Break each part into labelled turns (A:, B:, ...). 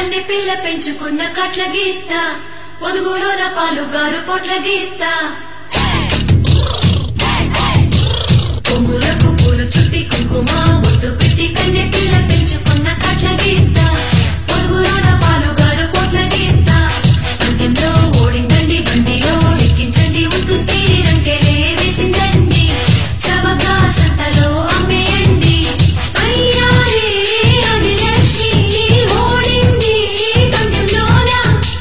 A: కన్నె పిల్ల పెంచుకున్న కట్ల గీత పొదుగులోన పాలుగారు పొట్ల గీత కొమ్ములకు పూలు చుట్టి కుంకుమ బొట్టు పెట్టి కన్నె పిల్ల పెంచుకున్న కట్ల గీత పొదుగులోన పాలుగారు పొట్ల గీత అంకెంలో ఓడిందండి బండిలో ఎక్కించండి ఉంటుంది రంకెలే వేసిందండి చవగా సంతలో అమ్మేయండి అయ్యారే అది లక్ష్మి ఓడింది పందెంలోన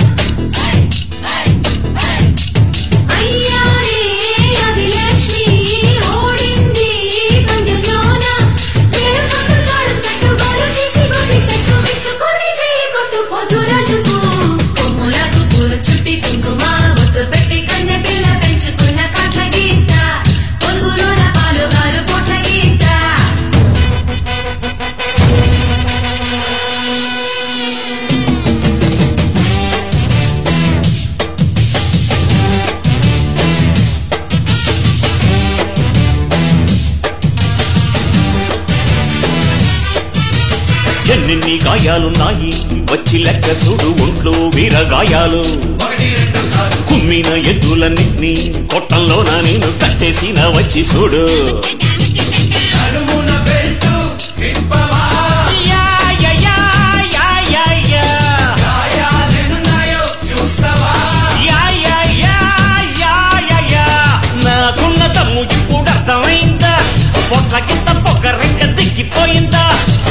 A: అయ్యారే అది లక్ష్మి ఓడింది పందెంలోన నేను పట్టు తాడు తట్టు గోలు చేసి కొట్టి తట్టు మెచ్చుకొని చేయి కొట్టు పోతు రాజుకు కొమ్ములకు పూలు చుట్టి కుంకుమ ఒత్తు పెట్టి కన్నె పిల్ల పెంచుకున్న కాట్ల గీత పొదుగులోన పాలుగారు పొట్ల గీత
B: ఎన్నెన్ని గాయాలున్నాయి వచ్చి లెక్క చూడు ఒంట్లో వీరగాయాలు కుమ్మిన ఎద్దులన్నింటినీ కొట్టంలోన నేను కట్టేసిన వచ్చి చూడు
C: నడుమున బెల్టు విప్పవా
B: యా, యా, యా, యా, యా, యా.
C: గాయాలెన్నున్నాయో చూస్తావా
B: యా, యా, యా, యా, యా, యా. నాకున్న తమ్ము ఇప్పుడు అర్థమైందా పొట్ల కింద పొగ రెక్క దిగిపోయిందా